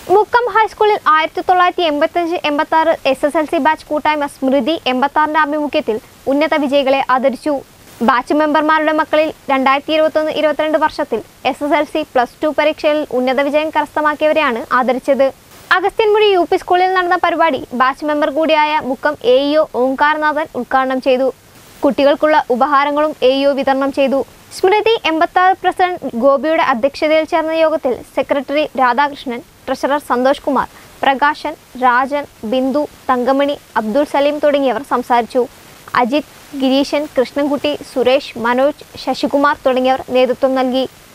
മുക്കം ഹൈസ്കൂളിൽ ആയിരത്തി തൊള്ളായിരത്തി എൺപത്തഞ്ച് എൺപത്തി ആറ് S S L C batch കൂട്ടായ്മ സ്മൃതി എൺപത്തി ആഭിമുഖ്യത്തിൽ ഉന്നത വിജയികളെ ആദരിച്ചു ബാച്ച് മെമ്പർമാരുടെ മക്കളിൽ രണ്ടായിരത്തി ഇരുപത്തൊന്ന് ഇരുപത്തിരണ്ട് വർഷത്തിൽ S S L C plus two പരീക്ഷയിൽ ഉന്നത വിജയം കരസ്ഥമാക്കിയവരെയാണ് ആദരിച്ചത് അഗസ്ത്യൻമുഴി യു പി സ്കൂളിൽ നടന്ന പരിപാടി ബാച്ച് മെമ്പർ കൂടിയായ മുക്കം എ ഇഒ ഓംകാർനാഥൻ ഉദ്ഘാടനം ചെയ്തു കുട്ടികൾക്കുള്ള ഉപഹാരങ്ങളും എ ഇഒ വിതരണം ചെയ്തു സ്മൃതി എൺപത്തി പ്രസിഡന്റ് ഗോപിയുടെ അധ്യക്ഷതയിൽ ചേർന്ന യോഗത്തിൽ സെക്രട്ടറി രാധാകൃഷ്ണൻ ട്രഷറർ സന്തോഷ് കുമാർ പ്രകാശൻ രാജൻ ബിന്ദു തങ്കമണി അബ്ദുൾ സലീം തുടങ്ങിയവർ സംസാരിച്ചു അജിത് ഗിരീശൻ കൃഷ്ണൻകുട്ടി സുരേഷ് മനോജ് ശശികുമാർ തുടങ്ങിയവർ നേതൃത്വം നൽകി